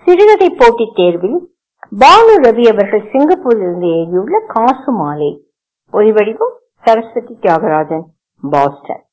சிறுகதை போட்டித் தேர்வில் பானு ரவி அவர்கள் சிங்கப்பூரில் இருந்து எழுதியுள்ள காசு மாலை ஒலிவடிவம் சரஸ்வதி தியாகராஜன் பாஸ்டன்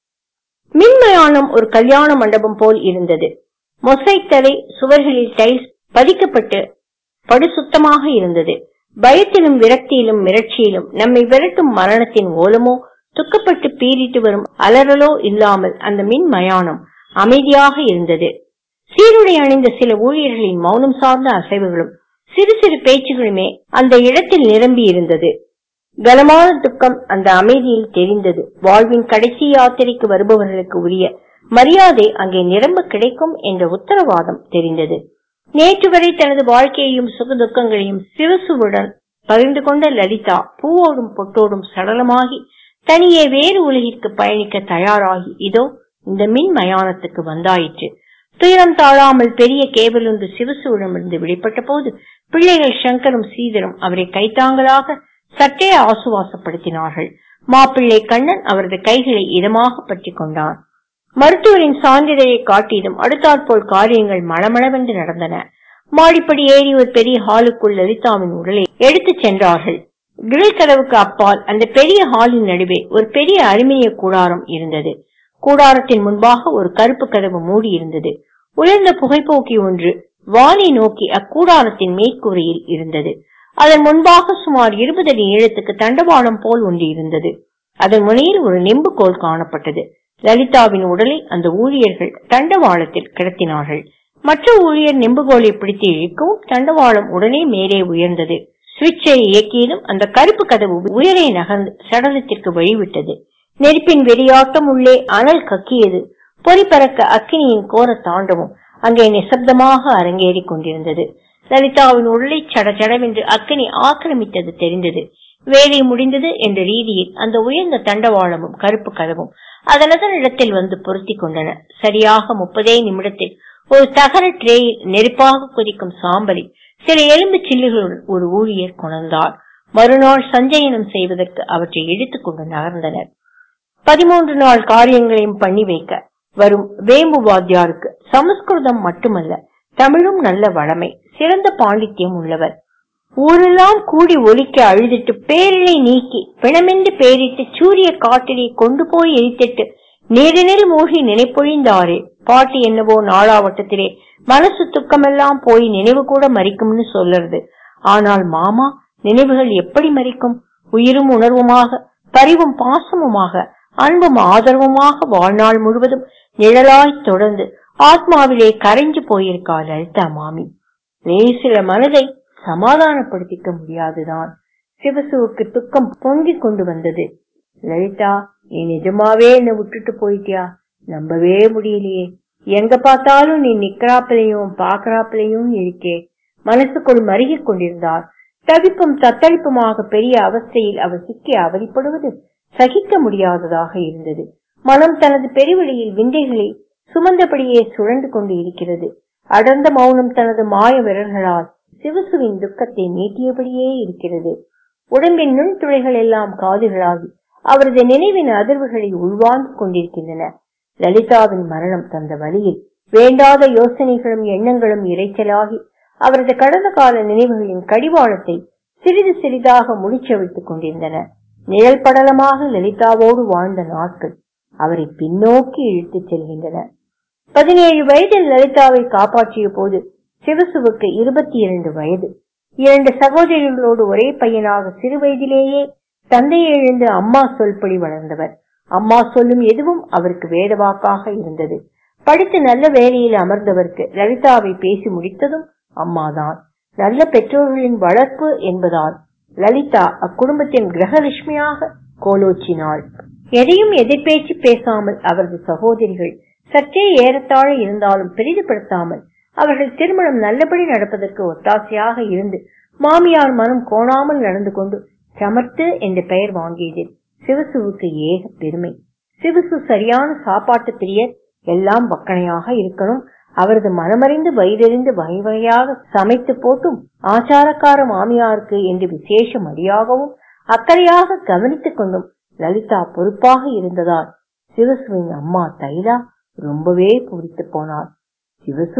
மின்மயானம் ஒரு கல்யாண மண்டபம் போல் இருந்தது மொசைக் தரை சுவர்களில் டைல்ஸ் பதிக்கப்பட்டு படுசுத்தமாக இருந்தது பயத்திலும் விரக்தியிலும் மிரட்சியிலும் நம்மை விரட்டும் மரணத்தின் ஓலமோ துக்கப்பட்டு பீறிட்டு வரும் அலறலோ இல்லாமல் அந்த மின் மயானம் அமைதியாக இருந்தது சீருடை அணிந்த சில ஊழியர்களின் மௌனம் சார்ந்த அசைவுகளும் சிறு சிறு பேச்சுகளுமே அந்த இடத்தில் நிரம்பி இருந்தது கனமான துக்கம் அந்த அமைதியில் தெரிந்தது வாழ்வின் கடைசி யாத்திரைக்கு வருபவர்களுக்கு உரிய மரியாதை அங்கே நிரம்ப கிடைக்கும் என்ற உத்தரவாதம் தெரிந்தது நேற்று வரை தனது வாழ்க்கையையும் சுக துக்கங்களையும் சிவசுவுடன் பகிர்ந்து கொண்ட லலிதா பூவோடும் பொட்டோடும் சடலமாகி தனியே வேறு உலகிற்கு பயணிக்க தயாராகி இதோ இந்த மின் மயானத்துக்கு வந்தாயிற்று துயரம் தாழாமல் பெரிய கேபிள் ஒன்று சிவசுவிடமிருந்து வெளிப்பட்ட போது பிள்ளைகள் சங்கரும் சீதரும் அவரை கைத்தாங்களாக சற்றே ஆசுவாசப்படுத்தினார்கள் மாப்பிள்ளை கண்ணன் அவரது கைகளை இதமாக பற்றி கொண்டான் மருத்துவரின் சான்றிதழை காட்டியதும் அடுத்தாற்போல் காரியங்கள் மளமளவென்று நடந்தன மாடிப்படி ஏறி ஒரு பெரிய ஹாலுக்குள் லலிதாவின் உடலை எடுத்துச் சென்றார்கள் கிரில் கதவுக்கு அப்பால் அந்த பெரிய ஹாலின் நடுவே ஒரு பெரிய அலுமினிய கூடாரம் இருந்தது கூடாரத்தின் முன்பாக ஒரு கருப்பு கதவு மூடி இருந்தது உயர்ந்த புகைப்போக்கி ஒன்று வானை நோக்கி அக்கூடாரத்தின் மேற்கூரையில் இருந்தது அதன் முன்பாக சுமார் இருபது அடி நீளத்துக்கு தண்டவாளம் போல் ஒன்று இருந்தது அதன் முனையில் ஒரு நெம்புகோல் காணப்பட்டது லலிதாவின் உடலை அந்த ஊழியர்கள் தண்டவாளத்தில் கிடத்தினார்கள் மற்ற ஊழியர் நெம்புகோலை பிடித்து இழுக்கவும் தண்டவாளம் உடனே மேலே உயர்ந்தது சுவிட்சை இயக்கியதும் அந்த கருப்பு கதவு உயரே நகர்ந்து சடலத்திற்கு வழிவிட்டது நெருப்பின் வெறியாட்டம் உள்ளே அனல் கக்கியது பொறி பறக்க அக்கினியின் கோர தாண்டவும் அங்கே நிசப்தமாக அரங்கேறி கொண்டிருந்தது லலிதாவின் உடலை சடச்சடவென்று அக்கினி ஆக்கிரமித்தது தெரிந்தது வேலை முடிந்தது என்ற ரீதியில் அந்த உயர்ந்த தண்டவாளமும் கருப்பு கதவும் அதனதன் இடத்தில் வந்து பொருத்தி கொண்டன சரியாக முப்பதே நிமிடத்தில் ஒரு தகர ட்ரேயில் நெருப்பாக கொதிக்கும் சாம்பலை சில எலும்பு சில்லுகளுடன் ஒரு ஊழியர் கொணர்ந்தார் மறுநாள் சஞ்சயனம் செய்வதற்கு அவற்றை எடுத்துக் கொண்டு நகர்ந்தனர் பதிமூன்று நாள் காரியங்களையும் பண்ணி வைக்க வரும் வேம்பு வாத்தியாருக்கு சமஸ்கிருதம் மட்டுமல்ல தமிழும் நல்ல வளமை சிறந்த பாண்டித்யம் உள்ளவர் ஊரெல்லாம் கூடி ஒலிக்க அழுதிட்டு பேரிலை நீக்கி பிணமென்று பேரிட்டு சூரிய காட்டிலே கொண்டு போய் எரித்திட்டு நீரினில் மூழ்கி நினைப்பொழிந்தாரே பாட்டு என்னவோ நாளாவட்டத்திலே மனசு துக்கமெல்லாம் போய் நினைவு கூட மறிக்கும்னு சொல்லுறது ஆனால் மாமா நினைவுகள் எப்படி மறிக்கும் உயிரும் உணர்வுமாக பரிவும் பாசமுமாக அன்பும் ஆதரவுமாக வாழ்நாள் முழுவதும் நிழலாய் தொடர்ந்து ஆத்மாவிலே கரைஞ்சு போயிருக்கா லலிதா மாமி லேசில மனதை சமாதானப்படுத்திக்க முடியாதுதான் சிவசுவுக்கு துக்கம் பொங்கிக் கொண்டு வந்தது லலிதா நீ நிஜமாவே என்ன விட்டுட்டு போயிட்டியா நம்பவே முடியலையே எங்க பார்த்தாலும் நீ நிக்கிறாப்பிலையும் பாக்குறாப்பிலையும் இருக்கே மனசுக்குள் மருகிக் கொண்டிருந்தார் தவிப்பும் தத்தளிப்புமாக பெரிய அவஸ்தையில் அவர் சிக்கி அவதிப்படுவது சகிக்க முடியாததாக இருந்தது மனம் தனது பெருவெளியில் விந்தைகளை சுமந்தபடியே சுழண்டு கொண்டு இருக்கிறது அடர்ந்த மௌனம் தனது மாய விரல்களால் சிவசுவின் துக்கத்தை நீட்டியபடியே இருக்கிறது உடம்பின் நுண்துளைகள் எல்லாம் காதுகளாகி அவரது நினைவின் அதிர்வுகளை உள்வாங்கிக் கொண்டிருக்கின்றன லலிதாவின் மரணம் தந்த வழியில் வேண்டாத யோசனைகளும் எண்ணங்களும் இறைச்சலாகி அவரது கடந்த கால நினைவுகளின் கடிவாளத்தை சிறிது சிறிதாக முடிச்சவிழ்த்துக் கொண்டிருந்தன நிழல் படலமாக லலிதாவோடு வாழ்ந்த நாட்கள் அவரை பின்னோக்கி இழுத்துச் செல்கின்றன பதினேழு வயதில் லலிதாவை காப்பாற்றிய போது சிவசுவுக்கு இருபத்தி இரண்டு வயது இரண்டு சகோதரிகளோடு ஒரே பையனாக சிறு வயதிலேயே தந்தையை எழுந்து அம்மா சொல்படி வளர்ந்தவர் அம்மா சொல்லும் எதுவும் அவருக்கு வேதவாக்காக இருந்தது படித்து நல்ல வேலையில் அமர்ந்தவருக்கு லலிதாவை பேசி முடித்ததும் அம்மாதான் நல்ல பெற்றோர்களின் வளர்ப்பு என்பதால் லலிதா அக்குடும்பத்தின் கிரகலட்சுமியாக கோலோச்சினாள் எதையும் எதிர்பேச்சு பேசாமல் அவரது சகோதரிகள் சற்றே ஏறத்தாழ இருந்தாலும் பெரிதுபடுத்தாமல் அவர்கள் திருமணம் நல்லபடி நடப்பதற்கு ஒத்தாசையாக இருந்து மாமியார் மனம் கோணாமல் நடந்து கொண்டு சமர்த்து என்ற பெயர் வாங்கியதில் சிவசுவுக்கு ஏக பெருமை சிவசு சரியான சாப்பாட்டு பிரியர் எல்லாம் வக்கணையாக இருக்கணும் அவரது மனமறிந்து வயிறறிந்து வகை வகையாக சமைத்து போட்டும் ஆச்சாரக்கார மாமியாருக்கு என்று விசேஷ மடியாகவும் அக்கறையாக கவனித்துக் கொண்டும் லலிதா பொறுப்பாக இருந்ததால் சிவசுவின் அம்மா தைலா ரொம்பவே பூரித்து போனார் சிவசு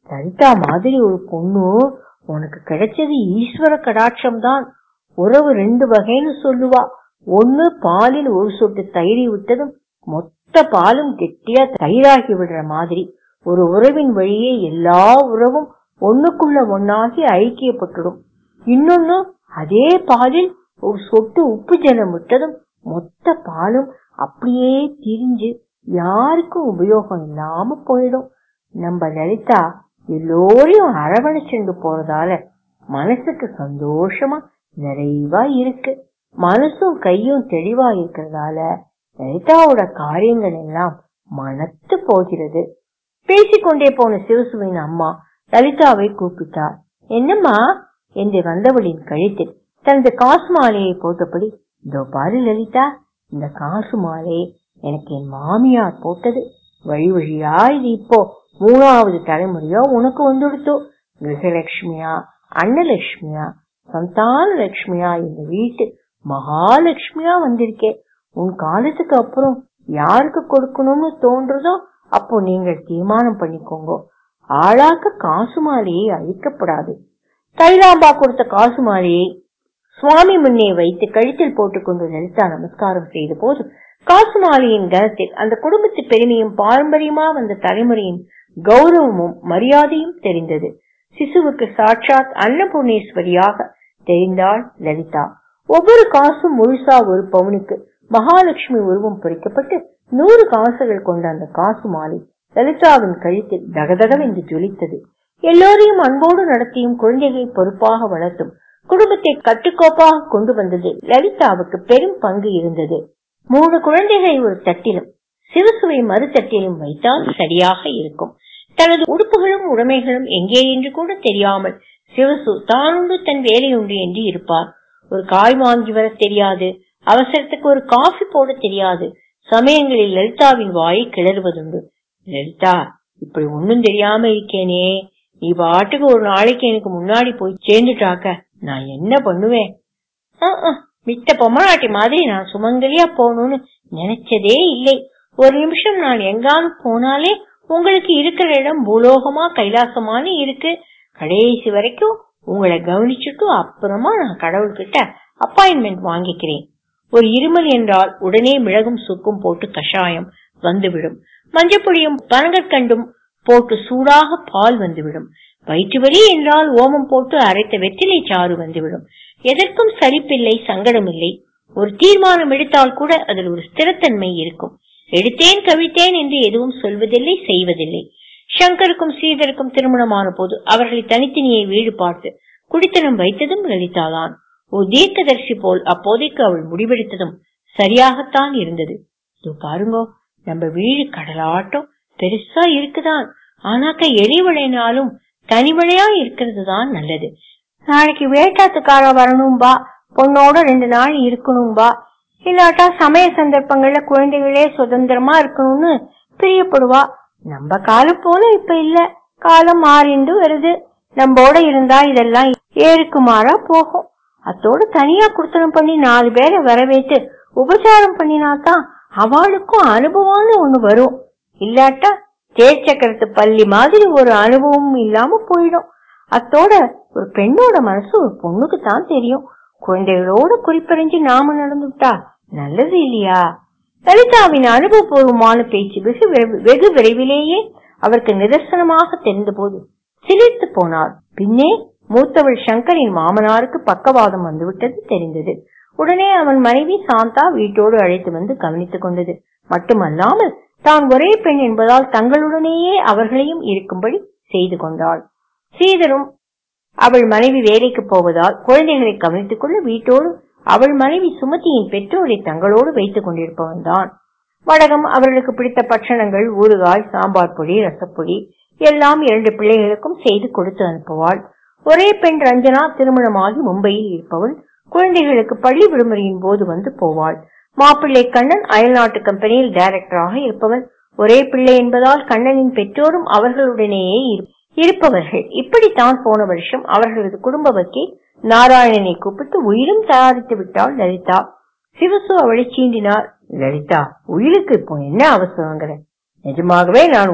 லலிதா மாதிரி ஒரு பொண்ணு உனக்கு கிடைச்சது ஈஸ்வர கடாட்சம் தான் உறவு ரெண்டு வகைன்னு சொல்லுவா ஒண்ணு பாலில் ஒரு சொட்டு தயிரை விட்டதும் மொத்த பாலும் கெட்டியா தயிராகி விடுற மாதிரி ஒரு உறவின் வழியே எல்லா உறவும் ஒண்ணுக்குள்ள ஒண்ணாகி ஐக்கியப்பட்டுடும் இன்னொன்னு அதே பாலில் ஒரு சொட்டு உப்பு ஜலம் விட்டதும் மொத்த பாலும் அப்படியே திரிஞ்சு யாருக்கும் உபயோகம் இல்லாம போயிடும் நம்ம லலிதா எல்லோரையும் அரவணைச்சுண்டு போறதால மனசுக்கு சந்தோஷமா நிறைவா இருக்கு மனசும் கையும் தெளிவா இருக்கிறதால லலிதாவோட காரியங்கள் எல்லாம் மனத்து போகிறது பேசிக்கொண்டே போன சிவசுவின் அம்மா லலிதாவை கூப்பிட்டார் என்னம்மா என்று வந்தவளின் கழுத்தில் தனது காசு மாலையை போட்டபடி இதோ பாரு லலிதா இந்த காசு மாலை எனக்கு என் மாமியார் போட்டது வழி வழியா இது இப்போ மூணாவது தலைமுறையா உனக்கு வந்துடுத்தோ கிரகலட்சுமியா அன்னலட்சுமியா சந்தான லட்சுமியா இந்த வீட்டு மகாலட்சுமியா வந்திருக்கே உன் காலத்துக்கு அப்புறம் யாருக்கு கொடுக்கணும்னு தோன்றதோ அப்போ நீங்கள் தீர்மானம் பண்ணிக்கோங்க ஆளாக்க காசு மாலையை அழிக்கப்படாது தைலாம்பா கொடுத்த காசு மாலையை சுவாமி முன்னே வைத்து கழுத்தில் போட்டுக்கொண்டு லலிதா நமஸ்காரம் செய்த போது காசு மாலையின் கனத்தில் அந்த குடும்பத்து பெருமையும் பாரம்பரியமா வந்த தலைமுறையின் கௌரவமும் மரியாதையும் தெரிந்தது சிசுவுக்கு சாட்சாத் அன்னபூர்ணேஸ்வரியாக தெரிந்தாள் லலிதா ஒவ்வொரு காசும் முழுசா ஒரு பவுனுக்கு மகாலட்சுமி உருவம் பொறிக்கப்பட்டு நூறு காசுகள் கொண்ட அந்த காசு மாலை லலிதாவின் கழுத்தில் தகதகவென்று ஜொலித்தது எல்லோரையும் அன்போடு நடத்தியும் குழந்தைகளை பொறுப்பாக வளர்த்தும் குடும்பத்தை கட்டுக்கோப்பாக கொண்டு வந்தது லலிதாவுக்கு பெரும் பங்கு இருந்தது மூணு குழந்தைகளை ஒரு தட்டிலும் சிவசுவை மறு தட்டிலும் வைத்தால் சரியாக இருக்கும் தனது உடுப்புகளும் உடைமைகளும் எங்கே என்று கூட தெரியாமல் சிவசு தானுண்டு தன் வேலை உண்டு என்று இருப்பார் ஒரு காய் வாங்கி வர தெரியாது அவசரத்துக்கு ஒரு காஃபி போட தெரியாது சமயங்களில் லலிதாவின் வாயை கிளறுவதுண்டு லலிதா இப்படி ஒண்ணும் தெரியாம இருக்கேனே நீ பாட்டுக்கு ஒரு நாளைக்கு எனக்கு முன்னாடி போய் சேர்ந்துட்டாக்க நான் என்ன பண்ணுவேன் ஆஹ், ஆஹ், மித்த பொம்மநாட்டி மாதிரி நான் சுமங்கலியா போகணும்னு நினைச்சதே இல்லை ஒரு நிமிஷம் நான் எங்காலும் போனாலே உங்களுக்கு இருக்கிற இடம் பூலோகமா கைலாசமானு இருக்கு கடைசி வரைக்கும் உங்களை கவனிச்சுட்டு அப்புறமா நான் கடவுள்கிட்ட அப்பாயின்மெண்ட் வாங்கிக்கிறேன் ஒரு இருமல் என்றால் உடனே மிளகும் சுக்கும் போட்டு கஷாயம் வந்துவிடும் மஞ்சப்பொடியும் பனங்கற்கண்டும் போட்டு சூடாக பால் வந்துவிடும் வயிற்று வலி என்றால் ஓமம் போட்டு அரைத்த வெற்றிலை சாறு வந்துவிடும் எதற்கும் சலிப்பில்லை சங்கடமில்லை ஒரு தீர்மானம் எடுத்தால் கூட அதில் ஒரு ஸ்திரத்தன்மை இருக்கும் எடுத்தேன் கவிழ்த்தேன் என்று எதுவும் சொல்வதில்லை செய்வதில்லை சங்கருக்கும் ஸ்ரீதருக்கும் திருமணமான போது அவர்களை தனித்தனியே வீடு பார்த்து குடித்தனம் வைத்ததும் லலிதாதான் ஒரு தீர்க்கதரிசி போல் அப்போதைக்கு அவள் முடிவெடுத்ததும் சரியாகத்தான் இருந்தது இதோ பாருங்கோ நம்ம வீடு கடலாட்டம் பெருசா இருக்குதான் ஆனாக்க எளிவழைனாலும் தனிமழையா இருக்கிறது தான் நல்லது நாளைக்கு வேட்டாத்துக்கார வரணும்பா பொண்ணோட ரெண்டு நாள் இருக்கணும்பா இல்லாட்டா சமய சந்தர்ப்பங்கள்ல குழந்தைகளே சுதந்திரமா இருக்கணும்னு பிரியப்படுவா நம்ம காலம் போல இப்ப இல்ல காலம் மாறிண்டு வருது நம்மோட இருந்தா இதெல்லாம் ஏருக்கு மாறா போகும் அத்தோட தனியா குடுத்தனம் பண்ணி நாலு பேரை வரவேற்று உபச்சாரம் பண்ணினாதான் அவளுக்கும் அனுபவம்னு ஒண்ணு வரும் இல்லாட்டா தேர்ச்சக்கரத்து பள்ளி மாதிரி ஒரு அனுபவமும் இல்லாம போயிடும் அத்தோட ஒரு பெண்ணோட மனசு ஒரு பொண்ணுக்கு தான் தெரியும் குழந்தைகளோட குறிப்பறிஞ்சு நாம நடந்துட்டா நல்லது இல்லையா லலிதாவின் அனுபவபூர்வமான பேச்சு வெகு விரைவு- வெகு விரைவிலேயே அவருக்கு நிதர்சனமாக தெரிந்த போது சிலிர்த்து போனார் பின்னே மூத்தவள் சங்கரின் மாமனாருக்கு பக்கவாதம் வந்துவிட்டது தெரிந்தது உடனே அவன் மனைவி சாந்தா வீட்டோடு அழைத்து வந்து கவனித்துக் கொண்டது மட்டுமல்லாமல் தான் ஒரே பெண் என்பதால் தங்களுடனேயே அவர்களையும் இருக்கும்படி செய்து கொண்டாள் ஸ்ரீதரும் அவள் மனைவி வேலைக்கு போவதால் குழந்தைகளை கவனித்துக் கொள்ள வீட்டோடு அவள் மனைவி சுமதியின் பெற்றோரை தங்களோடு வைத்துக் கொண்டிருப்பவன் தான் வடகம் அவர்களுக்கு பிடித்த பட்சணங்கள் ஊறுகாய் சாம்பார் பொடி ரசப்பொடி எல்லாம் இரண்டு பிள்ளைகளுக்கும் செய்து கொடுத்து அனுப்புவாள் ஒரே பெண் ரஞ்சனா திருமணமாகி மும்பையில் இருப்பவள் குழந்தைகளுக்கு பள்ளி விடுமுறையின் போது வந்து போவாள் மாப்பிள்ளை கண்ணன் அயல்நாட்டு கம்பெனியில் டைரக்டராக இருப்பவன் ஒரே பிள்ளை என்பதால் கண்ணனின் பெற்றோரும் அவர்களுடனேயே இரு- இருப்பவர்கள் இப்படித்தான் போன வருஷம் அவர்களது குடும்ப வக்கீல் நாராயணனை கூப்பிட்டு உயிரும் தயாரித்து விட்டாள் லலிதா சிவசு அவளை சீண்டினார் லலிதா உயிருக்கு இப்போ என்ன அவசரங்கிற நிஜமாகவே நான் உன்னை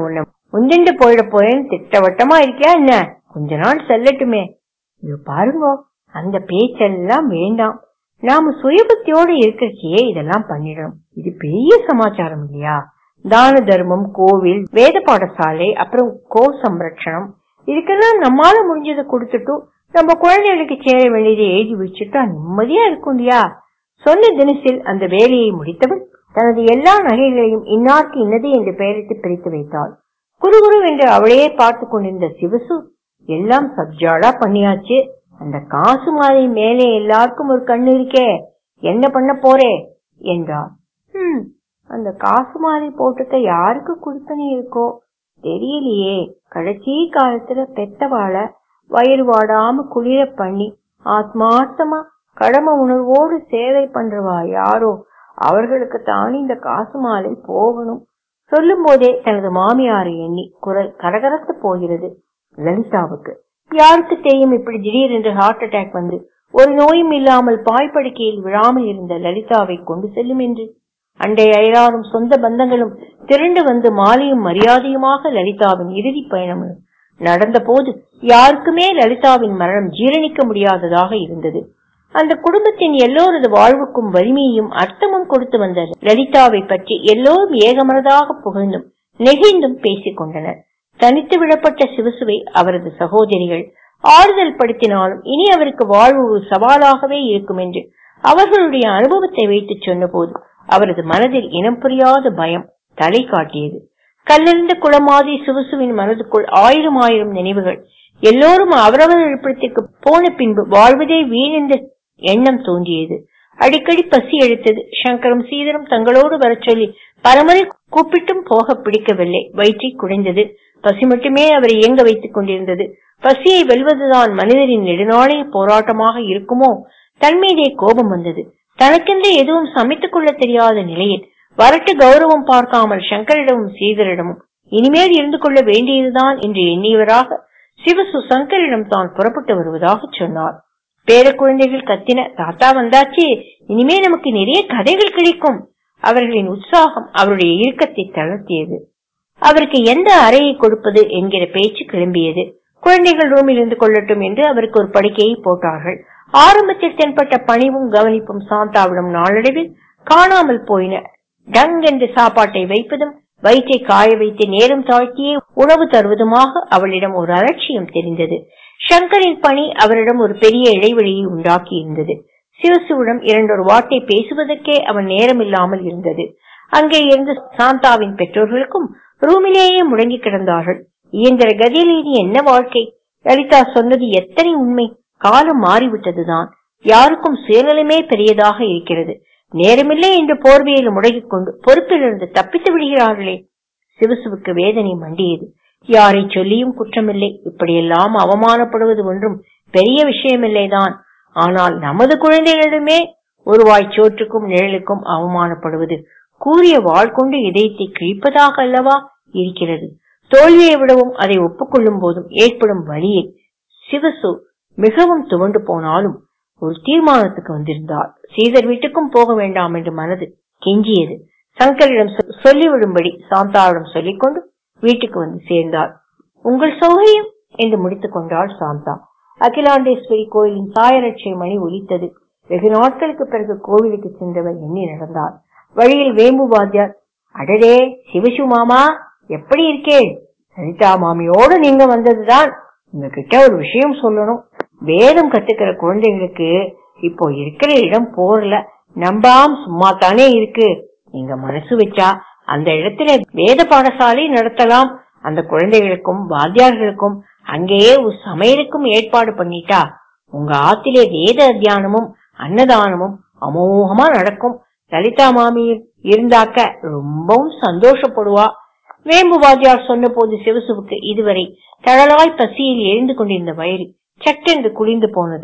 முந்திண்டு போயிட போறேன்னு திட்டவட்டமா இருக்கியா என்ன கொஞ்ச நாள் செல்லட்டுமே இது பாருங்க அந்த பேச்செல்லாம் வேண்டாம் நாம சுயபக்தியோட இருக்கிறச்சியே இதெல்லாம் பண்ணிடணும் இது பெரிய சமாச்சாரம் இல்லையா தான தர்மம் கோவில் வேத பாடசாலை அப்புறம் கோ சம்ரட்சணம் இதுக்கெல்லாம் நம்மால முடிஞ்சதை கொடுத்துட்டு நம்ம குழந்தைகளுக்கு சேர வேண்டியதை எழுதி வச்சுட்டா நிம்மதியா இருக்கும் இல்லையா சொன்ன தினசில் அந்த வேலையை முடித்தவள் தனது எல்லா நகைகளையும் இன்னார்க்கு இன்னது என்று பெயரிட்டு பிரித்து வைத்தாள் குறுகுரு என்று அவளையே பார்த்து கொண்டிருந்த சிவசு எல்லாம் சப்ஜாடா பண்ணியாச்சு அந்த காசு மாதிரி மேலே எல்லாருக்கும் ஒரு கண்ணு இருக்கே என்ன பண்ண போறே என்றார் ஹம் அந்த காசு மாதிரி போட்டுக்க யாருக்கு கொடுத்தனே இருக்கோ தெரியலையே கடைசி காலத்துல பெத்தவாள வயிறு வாடாம குளிர பண்ணி ஆத்மார்த்தமா கடமை உணர்வோடு சேவை பண்றவா யாரோ அவர்களுக்கு தான் இந்த காசு மாலை போகணும் சொல்லும் போதே தனது மாமியாரை எண்ணி குரல் கரகரத்து போகிறது லலிதாவுக்கு யாருக்கு தெரியும் இப்படி திடீரென்று ஹார்ட் அட்டாக் வந்து ஒரு நோயும் இல்லாமல் பாய்ப்படுக்கையில் விழாமல் இருந்த லலிதாவை கொண்டு செல்லும் என்று அண்டை அயலாரும் சொந்த பந்தங்களும் திரண்டு வந்து மாலையும் மரியாதையுமாக லலிதாவின் இறுதி பயணம் நடந்த போது யாருக்குமே லலிதாவின் மரணம் ஜீரணிக்க முடியாததாக இருந்தது அந்த குடும்பத்தின் எல்லோரது வாழ்வுக்கும் வலிமையும் அர்த்தமும் கொடுத்து வந்த லலிதாவை பற்றி எல்லோரும் ஏகமனதாக புகழ்ந்தும் நெகிழ்ந்தும் பேசிக் கொண்டனர் தனித்து விடப்பட்ட சிவசுவை அவரது சகோதரிகள் ஆறுதல் படுத்தினாலும் இனி அவருக்கு வாழ்வு ஒரு சவாலாகவே இருக்கும் என்று அவர்களுடைய அனுபவத்தை வைத்து சொன்னபோது அவரது மனதில் இனம் புரியாத பயம் தலை காட்டியது கல்லறிந்த குளமாதி சிவசுவின் மனதுக்குள் ஆயிரம் ஆயிரம் நினைவுகள் எல்லோரும் அவரவர் இருப்பிடத்திற்கு போன பின்பு வாழ்வதே வீண் என்ற எண்ணம் தோன்றியது அடிக்கடி பசி எடுத்தது சங்கரம் சீதரும் தங்களோடு வரச் சொல்லி பலமுறை கூப்பிட்டும் போக பிடிக்கவில்லை வயிற்றை குடைந்தது பசி மட்டுமே அவரை இயங்க வைத்துக் கொண்டிருந்தது பசியை வெல்வதுதான் மனிதரின் நெடுநாளைய போராட்டமாக இருக்குமோ தன்மீதே கோபம் வந்தது தனக்கென்று எதுவும் சமைத்துக் கொள்ள தெரியாத நிலையில் வரட்டு கௌரவம் பார்க்காமல் சங்கரிடமும் சீதரிடமும் இனிமேல் இருந்து கொள்ள வேண்டியதுதான் என்று எண்ணியவராக சிவசு சங்கரிடம் தான் புறப்பட்டு வருவதாக சொன்னார் பேர குழந்தைகள் கத்தின தாத்தா வந்தாச்சு இனிமே நமக்கு நிறைய கதைகள் கிடைக்கும் அவர்களின் உற்சாகம் அவருடைய இறுக்கத்தை தளர்த்தியது அவருக்கு எந்த அறையை கொடுப்பது என்கிற பேச்சு கிளம்பியது குழந்தைகள் ரூமில் இருந்து கொள்ளட்டும் என்று அவருக்கு ஒரு படுக்கையை போட்டார்கள் ஆரம்பத்தில் தென்பட்ட பணிவும் கவனிப்பும் சாந்தாவிடம் நாளடைவில் காணாமல் போயின டங் என்று சாப்பாட்டை வைப்பதும் வயிற்றை காய வைத்து நேரம் தாழ்த்தியே உணவு தருவதுமாக அவளிடம் ஒரு அலட்சியம் தெரிந்தது சங்கரின் பணி அவரிடம் ஒரு பெரிய இடைவெளியை உண்டாக்கி இருந்தது சிவசுவிடம் இரண்டொரு வார்த்தை பேசுவதற்கே அவன் நேரம் இல்லாமல் இருந்தது அங்கே இருந்து சாந்தாவின் பெற்றோர்களுக்கும் ரூமிலேயே முடங்கி கிடந்தார்கள் இயந்திர கதியில் இனி என்ன வாழ்க்கை லலிதா சொன்னது எத்தனை உண்மை காலம் மாறிவிட்டதுதான் யாருக்கும் சுயநலமே பெரியதாக இருக்கிறது நேரமில்லை என்று போர்வையில் முடங்கிக் கொண்டு பொறுப்பிலிருந்து தப்பித்து விடுகிறார்களே சிவசுவுக்கு வேதனை மண்டியது யாரை சொல்லியும் குற்றமில்லை இப்படியெல்லாம் அவமானப்படுவது ஒன்றும் பெரிய விஷயமில்லைதான் ஆனால் நமது குழந்தைகளிடமே ஒரு வாய் சோற்றுக்கும் நிழலுக்கும் அவமானப்படுவது கூறிய வாழ் கொண்டு இதயத்தை கிழிப்பதாக அல்லவா இருக்கிறது தோல்வியை விடவும் அதை ஒப்புக்கொள்ளும் போதும் ஏற்படும் வழியை சிவசு மிகவும் துவண்டு போனாலும் ஒரு தீர்மானத்துக்கு வந்திருந்தார் சீதர் வீட்டுக்கும் போக வேண்டாம் என்று மனது கெஞ்சியது சங்கரிடம் சொல்லிவிடும்படி சாந்தாவிடம் சொல்லிக்கொண்டு வீட்டுக்கு வந்து சேர்ந்தார் உங்கள் சௌகரியம் என்று முடித்துக் கொண்டாள் சாந்தா அகிலாண்டேஸ்வரி கோயிலின் சாயரட்சை மணி ஒலித்தது வெகு நாட்களுக்கு பிறகு கோவிலுக்கு சென்றவர் எண்ணி நடந்தார் வழியில் வேம்பு வாத்தியார் அடடே சிவசு மாமா எப்படி இருக்கேன் லலிதா மாமியோடு நீங்க வந்ததுதான் உங்ககிட்ட ஒரு விஷயம் சொல்லணும் வேதம் கத்துக்கிற குழந்தைகளுக்கு இப்போ இருக்கிற இடம் போர்ல நம்பாம் சும்மா தானே இருக்கு நீங்க மனசு வச்சா அந்த இடத்துல வேத பாடசாலை நடத்தலாம் அந்த குழந்தைகளுக்கும் வாத்தியார்களுக்கும் அங்கேயே ஒரு சமையலுக்கும் ஏற்பாடு பண்ணிட்டா உங்க ஆத்திலே வேத அத்தியானமும் அன்னதானமும் அமோகமா நடக்கும் லலிதா மாமி இருந்தாக்க ரொம்பவும் சந்தோஷப்படுவா வேம்பு வாத்தியார் சொன்ன போது சிவசுவுக்கு இதுவரை தழலாய் பசியில் எழுந்து கொண்டிருந்த வயிறு சட்டென்று குளிந்து போனது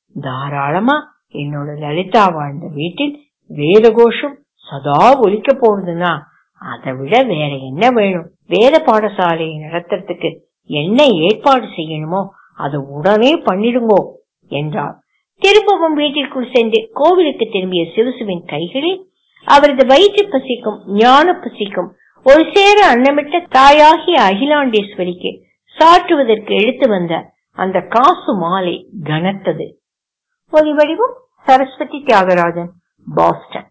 தாராளமா என்னோட லலிதா வாழ்ந்த வீட்டில் வேத கோஷம் சதா ஒலிக்க போகுதுன்னா அதை விட வேற என்ன வேணும் வேத பாடசாலையை நடத்துறதுக்கு என்ன ஏற்பாடு செய்யணுமோ அதை உடனே பண்ணிடுங்கோ என்றார் திரும்பவும் வீட்டிற்குள் சென்று கோவிலுக்கு திரும்பிய சிவசுவின் கைகளில் அவரது வயிற்று பசிக்கும் ஞான பசிக்கும் ஒரு சேர அன்னமிட்ட தாயாகிய அகிலாண்டேஸ்வரிக்கு சாற்றுவதற்கு எடுத்து வந்த அந்த காசு மாலை கனத்தது ஒலி வடிவம் சரஸ்வதி தியாகராஜன் பாஸ்டன்